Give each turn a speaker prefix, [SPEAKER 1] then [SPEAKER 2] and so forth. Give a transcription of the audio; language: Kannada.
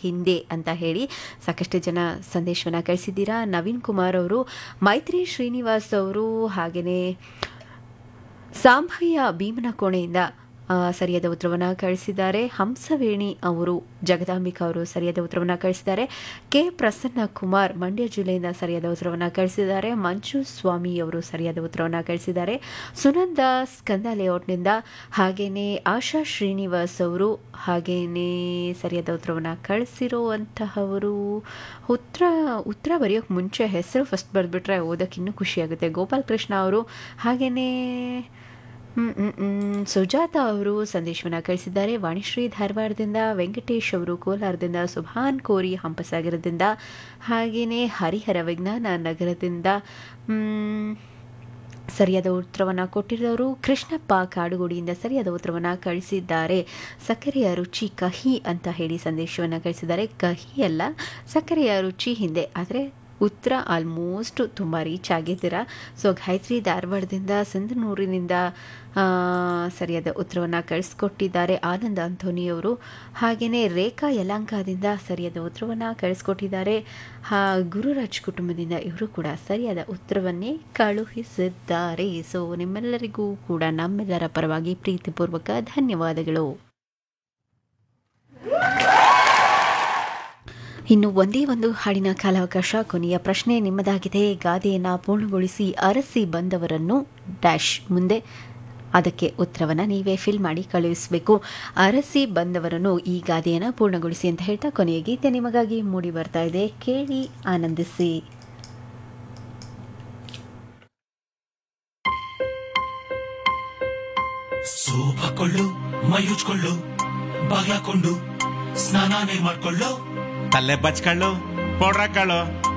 [SPEAKER 1] ಹಿಂದೆ ಅಂತ ಹೇಳಿ ಸಾಕಷ್ಟು ಜನ ಸಂದೇಶವನ್ನು ಕಳಿಸಿದ್ದೀರಾ ನವೀನ್ ಕುಮಾರ್ ಅವರು ಮೈತ್ರಿ ಶ್ರೀನಿವಾಸ್ ಅವರು ಹಾಗೆಯೇ ಸಾಂಭಯ್ಯ ಭೀಮನಕೋಣೆಯಿಂದ ಆ, ಸರಿಯಾದ ಉತ್ತರವನ್ನು ಕಳಿಸಿದ್ದಾರೆ ಹಂಸವೇಣಿ ಅವರು ಜಗದಾಂಬಿಕಾ ಅವರು ಸರಿಯಾದ ಉತ್ತರವನ್ನು ಕಳಿಸಿದ್ದಾರೆ ಕೆ ಪ್ರಸನ್ನ ಕುಮಾರ್ ಮಂಡ್ಯ ಜಿಲ್ಲೆಯಿಂದ ಸರಿಯಾದ ಉತ್ತರವನ್ನು ಕಳಿಸಿದ್ದಾರೆ ಮಂಜು ಸ್ವಾಮಿ ಅವರು ಸರಿಯಾದ ಉತ್ತರವನ್ನು ಕಳಿಸಿದ್ದಾರೆ ಸುನಂದ ಸ್ಕಂದ ಲೇಔಟ್ನಿಂದ ಹಾಗೆಯೇ ಆಶಾ ಶ್ರೀನಿವಾಸ್ ಅವರು ಹಾಗೆಯೇ ಸರಿಯಾದ ಉತ್ತರವನ್ನು ಕಳಿಸಿರುವಂತಹವರು ಉತ್ತರ ಉತ್ತರ ಬರೆಯೋಕ್ಕೆ ಮುಂಚೆ ಹೆಸರು ಫಸ್ಟ್ ಬರೆದ್ಬಿಟ್ರೆ ಓದೋಕ್ಕೆ ಇನ್ನೂ ಖುಷಿಯಾಗುತ್ತೆ ಗೋಪಾಲ್ ಕೃಷ್ಣ ಅವರು ಹಾಗೆಯೇ ಹ್ಮ್, ಹ್ಮ್, ಹ್ಮ್. ಸುಜಾತ ಅವರು ಸಂದೇಶವನ್ನು ಕಳಿಸಿದ್ದಾರೆ ವಾಣಿಶ್ರೀ ಧಾರವಾಡದಿಂದ ವೆಂಕಟೇಶ್ ಅವರು ಕೋಲಾರದಿಂದ ಸುಭಾನ್ ಕೋರಿ ಹಂಪಸಾಗರದಿಂದ ಹಾಗೆಯೇ ಹರಿಹರ ವಿಜ್ಞಾನ ನಗರದಿಂದ ಹ್ಮ್, ಸರಿಯಾದ ಉತ್ತರವನ್ನು ಕೊಟ್ಟಿರೋರು ಕೃಷ್ಣಪ್ಪ ಕಾಡುಗೋಡಿಯಿಂದ ಸರಿಯಾದ ಉತ್ತರವನ್ನು ಕಳಿಸಿದ್ದಾರೆ ಸಕ್ಕರೆಯ ರುಚಿ ಕಹಿ ಅಂತ ಹೇಳಿ ಸಂದೇಶವನ್ನು ಕಳಿಸಿದ್ದಾರೆ ಕಹಿ ಅಲ್ಲ ಸಕ್ಕರೆಯ ರುಚಿ ಹಿಂದೆ ಆದರೆ ಉತ್ತರ ಆಲ್ಮೋಸ್ಟ್ ತುಂಬ ರೀಚ್ ಆಗಿದ್ದೀರಾ ಸೊ ಗಾಯತ್ರಿ ಧಾರವಾಡದಿಂದ ಸಿಂಧನೂರಿನಿಂದ ಆ, ಸರಿಯಾದ ಉತ್ತರವನ್ನು ಕಳಿಸ್ಕೊಟ್ಟಿದ್ದಾರೆ ಆನಂದ್ ಅಂಥೋನಿ ಅವರು ಹಾಗೆಯೇ ರೇಖಾ ಯಲಾಂಕದಿಂದ ಸರಿಯಾದ ಉತ್ತರವನ್ನು ಕಳಿಸ್ಕೊಟ್ಟಿದ್ದಾರೆ ಹಾ ಗುರುರಾಜ್ ಕುಟುಂಬದಿಂದ ಇವರು ಕೂಡ ಸರಿಯಾದ ಉತ್ತರವನ್ನೇ ಕಳುಹಿಸಿದ್ದಾರೆ ಸೊ ನಿಮ್ಮೆಲ್ಲರಿಗೂ ಕೂಡ ನಮ್ಮೆಲ್ಲರ ಪರವಾಗಿ ಪ್ರೀತಿಪೂರ್ವಕ ಧನ್ಯವಾದಗಳು ಇನ್ನು ಒಂದೇ ಒಂದು ಹಾಡಿನ ಕಾಲಾವಕಾಶ ಕೊನೆಯ ಪ್ರಶ್ನೆ ನಿಮ್ಮದಾಗಿದೆ ಗಾದೆಯನ್ನು ಪೂರ್ಣಗೊಳಿಸಿ ಅರಸಿ ಬಂದವರನ್ನು ಡ್ಯಾಶ್ ಮುಂದೆ ಅದಕ್ಕೆ ಉತ್ತರವನ್ನು ನೀವೇ ಫಿಲ್ ಮಾಡಿ ಕಳುಹಿಸಬೇಕು ಅರಸಿ ಬಂದವರನ್ನು ಈ ಗಾದೆಯನ್ನು ಪೂರ್ಣಗೊಳಿಸಿ ಅಂತ ಹೇಳ್ತಾ ಕೊನೆಯ ಗೀತೆ ನಿಮಗಾಗಿ ಮೂಡಿ ಬರ್ತಾ ಇದೆ ಕೇಳಿ ಆನಂದಿಸಿ
[SPEAKER 2] ಸೋಪ್ ಹಾಕೊಳ್ಳು ಮೈ ಉಜ್ಕೊಳ್ಳು ಬಾಗ್ಲಾಕೊಂಡು ಸ್ನಾನಾನೇ ಮಾಡ್ಕೊಳ್ಳು
[SPEAKER 3] ತಲೆ ಬಚ್ಕೊಳ್ಳು ಪೌಡ್ರ್ ಹಾಕೊಳ್ಳು